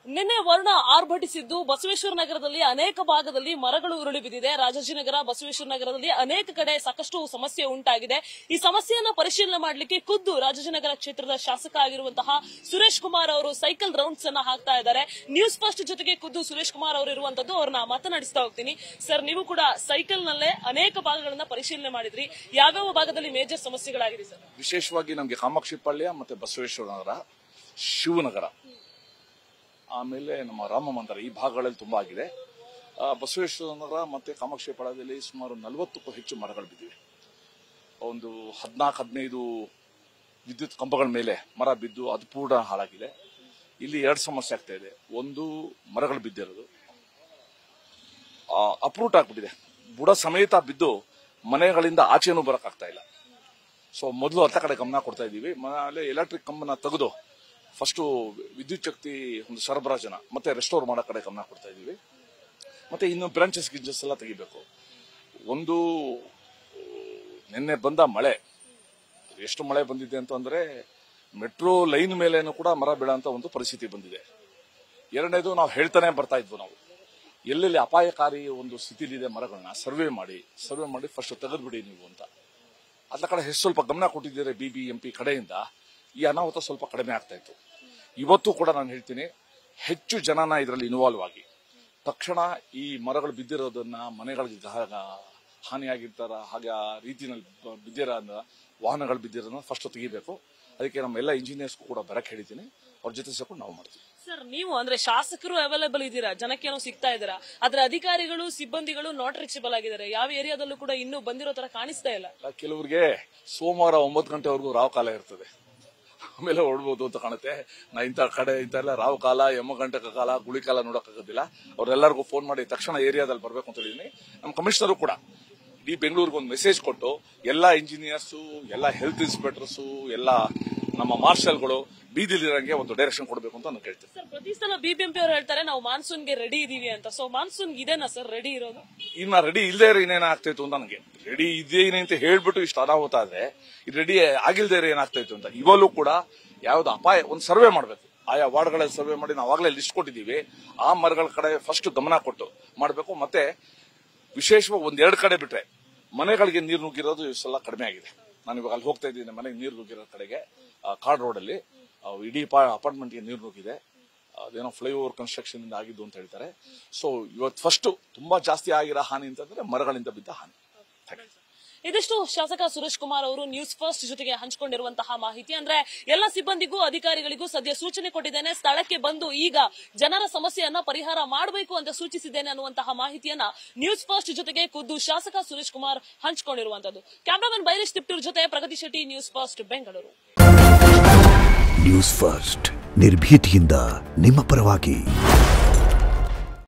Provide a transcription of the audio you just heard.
ನಿನ್ನೆ ವರ್ಣ ಆರ್ಭಟಿಸಿದ್ದು ಬಸವೇಶ್ವರ ನಗರದಲ್ಲಿ ಅನೇಕ ಭಾಗದಲ್ಲಿ ಮರಗಳು ಉರುಳಿ ಬಿದ್ದಿದೆ ರಾಜಾಜಿನಗರ ಬಸವೇಶ್ವರ ನಗರದಲ್ಲಿ ಅನೇಕ ಕಡೆ ಸಾಕಷ್ಟು ಸಮಸ್ಯೆ ಉಂಟಾಗಿದೆ ಈ ಸಮಸ್ಯೆಯನ್ನ ಪರಿಶೀಲನೆ ಮಾಡಲಿಕ್ಕೆ ಖುದ್ದು ರಾಜಾಜಿನಗರ ಕ್ಷೇತ್ರದ ಶಾಸಕ ಆಗಿರುವಂತಹ ಸುರೇಶ್ ಕುಮಾರ್ ಅವರು ಸೈಕಲ್ ರೌಂಡ್ಸ್ ಅನ್ನ ಹಾಕ್ತಾ ಇದ್ದಾರೆ ನ್ಯೂಸ್ ಫಸ್ಟ್ ಜೊತೆಗೆ ಖುದ್ದು ಸುರೇಶ್ ಕುಮಾರ್ ಅವರು ಇರುವಂತದ್ದು ಅವ್ರನ್ನ ಮಾತನಾಡಿಸ್ತಾ ಹೋಗ್ತೀನಿ ಸರ್ ನೀವು ಕೂಡ ಸೈಕಲ್ ನಲ್ಲೇ ಅನೇಕ ಭಾಗಗಳನ್ನ ಪರಿಶೀಲನೆ ಮಾಡಿದ್ರಿ ಯಾವ್ಯಾವ ಭಾಗದಲ್ಲಿ ಮೇಜರ್ ಸಮಸ್ಯೆಗಳಾಗಿದೆ ಸರ್ ವಿಶೇಷವಾಗಿ ನಮಗೆ ಕಾಮಾಕ್ಷಿಪಾಳ್ಯ ಮತ್ತೆ ಬಸವೇಶ್ವರ ನಗರ ಶಿವನಗರ ಆಮೇಲೆ ನಮ್ಮ ರಾಮ ಮಂದಿರ ಈ ಭಾಗಗಳಲ್ಲಿ ತುಂಬಾ ಆಗಿದೆ ಆ, ಬಸವೇಶ್ವರ ನಗರ ಮತ್ತೆ ಕಾಮಾಕ್ಷಿಪಾಳ್ಯದಲ್ಲಿ ಸುಮಾರು ನಲವತ್ತಕ್ಕೂ ಹೆಚ್ಚು ಮರಗಳು ಬಿದ್ದಿವೆ ಒಂದು ಹದಿನಾಲ್ಕು ಹದಿನೈದು ವಿದ್ಯುತ್ ಕಂಬಗಳ ಮೇಲೆ ಮರ ಬಿದ್ದು ಅದು ಪೂರ್ಣ ಹಾಳಾಗಿದೆ ಇಲ್ಲಿ ಎರಡು ಸಮಸ್ಯೆ ಆಗ್ತಾ ಇದೆ ಒಂದು ಮರಗಳು ಬಿದ್ದಿರೋದು ಅಪ್ರೂಟ್ ಆಗ್ಬಿಟ್ಟಿದೆ ಬುಡ ಸಮೇತ ಬಿದ್ದು ಮನೆಗಳಿಂದ ಆಚೆನೂ ಬರಕ್ಕಾಗ್ತಾ ಇಲ್ಲ ಸೊ ಮೊದಲು ಅತ್ತ ಕಡೆ ಗಮನ ಕೊಡ್ತಾ ಇದ್ದೀವಿ ಆಮೇಲೆ ಎಲೆಕ್ಟ್ರಿಕ್ ಕಂಬನ ತೆಗೆದು ಫಸ್ಟು ವಿದ್ಯುತ್ ಶಕ್ತಿ ಒಂದು ಸರಬರಾಜನ ಮತ್ತೆ ರೆಸ್ಟೋರ್ ಮಾಡೋ ಕಡೆ ಗಮನ ಕೊಡ್ತಾ ಇದ್ದೀವಿ ಮತ್ತೆ ಇನ್ನು ಬ್ರಾಂಚಸ್ ಗಿಂಚಸ್ ಎಲ್ಲ ತೆಗಿಬೇಕು ಒಂದು ನಿನ್ನೆ ಬಂದ ಮಳೆ ಎಷ್ಟು ಮಳೆ ಬಂದಿದೆ ಅಂತಂದ್ರೆ ಮೆಟ್ರೋ ಲೈನ್ ಮೇಲೇನು ಕೂಡ ಮರ ಬೀಳೋಂತ ಒಂದು ಪರಿಸ್ಥಿತಿ ಬಂದಿದೆ ಎರಡನೇದು ನಾವು ಹೇಳ್ತಾನೆ ಬರ್ತಾ ಇದ್ವು ನಾವು ಎಲ್ಲೆಲ್ಲಿ ಅಪಾಯಕಾರಿ ಒಂದು ಸ್ಥಿತಿಲಿದೆ ಮರಗಳನ್ನ ಸರ್ವೆ ಮಾಡಿ ಸರ್ವೆ ಮಾಡಿ ಫಸ್ಟ್ ತೆಗೆದ್ಬಿಡಿ ನೀವು ಅಂತ ಅದ್ರ ಕಡೆ ಹೆಚ್ಚು ಸ್ವಲ್ಪ ಗಮನ ಕೊಟ್ಟಿದ್ದಾರೆ ಬಿ ಬಿ ಎಂ ಪಿ ಕಡೆಯಿಂದ ಈ ಅನಾಹುತ ಸ್ವಲ್ಪ ಕಡಿಮೆ ಆಗ್ತಾ ಇತ್ತು ಇವತ್ತು ಕೂಡ ನಾನು ಹೇಳ್ತೀನಿ ಹೆಚ್ಚು ಜನನ ಇದರಲ್ಲಿ ಇನ್ವಾಲ್ವ್ ಆಗಿ ತಕ್ಷಣ ಈ ಮರಗಳು ಬಿದ್ದಿರೋದನ್ನ ಮನೆಗಳಿಗೆ ಜಾ- ಹಾನಿಯಾಗಿರ್ತಾರ ಹಾಗೆ ಆ ರೀತಿನಲ್ಲಿ ಬ- ಬಿದ್ದಿರೋ ವಾಹನಗಳು ಬಿದ್ದಿರೋದನ್ನ ಫಸ್ಟ್ ತೆಗಿಬೇಕು ಅದಕ್ಕೆ ನಮ್ಮ ಎಲ್ಲ ಇಂಜಿನಿಯರ್ಸ್ಗೂ ಕೂಡ ಬರಕ್ ಹೇಳಿದ್ದೀನಿ ಅವ್ರ ಜೊತೆ ಸೇರ್ಕೊಂಡು ನಾವು ಮಾಡ್ತೀವಿ ಸರ್ ನೀವು ಅಂದ್ರೆ ಶಾಸಕರು ಅವೈಲೇಬಲ್ ಇದ್ದೀರಾ ಜನಕ್ಕೇನೋ ಸಿಗ್ತಾ ಇದ್ದೀರಾ ಆದ್ರೆ ಅಧಿಕಾರಿಗಳು ಸಿಬ್ಬಂದಿಗಳು ನಾಟ್ ರೀಚಬಲ್ ಆಗಿದ್ದಾರೆ ಯಾವ ಏರಿಯಾದಲ್ಲೂ ಕೂಡ ಇನ್ನೂ ಬಂದಿರೋ ತರ ಕಾಣಿಸ್ತಾ ಇಲ್ಲ ಅಲ್ಲ, ಕೆಲವ್ರಿಗೆ ಸೋಮವಾರ ಒಂಬತ್ತು ಗಂಟೆವರೆಗೂ ರಾವ್ ಕಾಲ ಇರ್ತದೆ ಆಮೇಲೆ ಹೊಡ್ಬೋದು ಅಂತ ಕಾಣುತ್ತೆ ನಾ ಇಂಥ ಕಡೆ ಇಂಥ ಎಲ್ಲ ರಾವ್ ಕಾಲ ಎಮ್ಮ ಗಂಟೆ ಕಾಲ ಗುಳಿ ಕಾಲ ನೋಡಕ್ಕಾಗೋದಿಲ್ಲ ಅವ್ರೆಲ್ಲರಿಗೂ ಫೋನ್ ಮಾಡಿ ತಕ್ಷಣ ಏರಿಯಾದಲ್ಲಿ ಬರ್ಬೇಕು ಅಂತ ಹೇಳಿದೀನಿ ನಮ್ಮ ಕಮಿಷನರು ಕೂಡ ಇಡೀ ಬೆಂಗಳೂರಿಗೆ ಒಂದು ಮೆಸೇಜ್ ಕೊಟ್ಟು ಎಲ್ಲ ಇಂಜಿನಿಯರ್ಸು ಎಲ್ಲ ಹೆಲ್ತ್ ಇನ್ಸ್ಪೆಕ್ಟರ್ಸು ಎಲ್ಲ ನಮ್ಮ ಮಾರ್ಷಲ್ಗಳು ಬೀದಿಲಿರಂಗೆ ಒಂದು ಡೈರೆಕ್ಷನ್ ಕೊಡಬೇಕು ಅಂತ ನಾನು ಕೇಳ್ತೀನಿ ಸರ್ ಪ್ರತಿ ಸಲ ಬಿಬಿಎಂಪಿ ಅವರು ಹೇಳ್ತಾರೆ ನಾವು ಮಾನ್ಸೂನ್ಗೆ ರೆಡಿ ಇದೀವಿ ಅಂತ ಸೊ ಮಾನ್ಸೂನ್ ಇದೆನಾ ಸರ್ ರೆಡಿ ಇರೋದು ಇನ್ನ ರೆಡಿ ಇಲ್ಲದೆ ಇರೋ ಇನ್ನೇನ ಆಗ್ತಾಯಿತ್ತು ಅಂತ ನನಗೆ ರೆಡಿ ಇದೇನೆ ಅಂತ ಹೇಳ್ಬಿಟ್ಟು ಇಷ್ಟು ಅನಾಹುತ ಆದ್ರೆ ಇದು ರೆಡಿ ಆಗಿಲ್ದೇ ಇರೋ ಏನಾಗ್ತಾಯಿತ್ತು ಅಂತ ಇವಾಗಲೂ ಕೂಡ ಯಾವ್ದು ಅಪಾಯ ಒಂದು ಸರ್ವೆ ಮಾಡಬೇಕು ಆಯಾ ವಾರ್ಡ್ಗಳಲ್ಲಿ ಸರ್ವೆ ಮಾಡಿ ನಾವು ಅವಾಗಲೇ ಲಿಸ್ಟ್ ಕೊಟ್ಟಿದ್ದೀವಿ ಆ ಮರಗಳ ಕಡೆ ಫಸ್ಟ್ ಗಮನ ಕೊಟ್ಟು ಮಾಡಬೇಕು ಮತ್ತೆ ವಿಶೇಷವಾಗಿ ಒಂದೆರಡು ಕಡೆ ಬಿಟ್ರೆ ಮನೆಗಳಿಗೆ ನೀರು ನುಗ್ಗಿರೋದು ಈ ಸಲ ಕಡಿಮೆ ಆಗಿದೆ ನಾನು ಇವಾಗ ಅಲ್ಲಿ ಹೋಗ್ತಾ ಇದ್ದೀನಿ ಮನೆಗೆ ನೀರು ನುಗ್ಗಿರೋ ಕಡೆಗೆ ಆ, ಕಾರ್ಡ್ ರೋಡಲ್ಲಿ ಆ, ಇಡೀ ಅಪಾರ್ಟ್ಮೆಂಟ್ಗೆ ನೀರು ನುಗ್ಗಿದೆ ಅದೇನೋ ಫ್ಲೈಓವರ್ ಕನ್ಸ್ಟ್ರಕ್ಷನ್ ಇಂದ ಆಗಿದ್ದು ಅಂತ ಹೇಳ್ತಾರೆ ಸೊ ಇವತ್ತು ಫಸ್ಟ್ ತುಂಬಾ ಜಾಸ್ತಿ ಆಗಿರೋ ಹಾನಿ ಅಂತಂದ್ರೆ ಮರಗಳಿಂದ ಬಿದ್ದ ಹಾನಿ Thank you. ಇದಿಷ್ಟು ಶಾಸಕ ಸುರೇಶ್ ಕುಮಾರ್ ಅವರು ನ್ಯೂಸ್ ಫಸ್ಟ್ ಜೊತೆಗೆ ಹಂಚಿಕೊಂಡಿರುವಂತಹ ಮಾಹಿತಿ ಅಂದ್ರೆ ಎಲ್ಲ ಸಿಬ್ಬಂದಿಗೂ ಅಧಿಕಾರಿಗಳಿಗೂ ಸದ್ಯ ಸೂಚನೆ ಕೊಟ್ಟಿದ್ದೇನೆ ಸ್ಥಳಕ್ಕೆ ಬಂದು ಈಗ ಜನರ ಸಮಸ್ಯೆಯನ್ನ ಪರಿಹಾರ ಮಾಡಬೇಕು ಅಂತ ಸೂಚಿಸಿದ್ದೇನೆ ಅನ್ನುವಂತಹ ಮಾಹಿತಿಯನ್ನ ನ್ಯೂಸ್ ಫಸ್ಟ್ ಜೊತೆಗೆ ಖುದ್ದು ಶಾಸಕ ಸುರೇಶ್ ಕುಮಾರ್ ಹಂಚಿಕೊಂಡಿರುವಂತದ್ದು ಕ್ಯಾಮ್ರಾಮನ್ ಬೈರೇಶ್ ತಿಪ್ಟೂರ್ ಜೊತೆ Pragathi Shetty news first Bengaluru news first ನಿರ್ಭೀತಿಯಿಂದ ನಿಮ್ಮ ಪರವಾಗಿ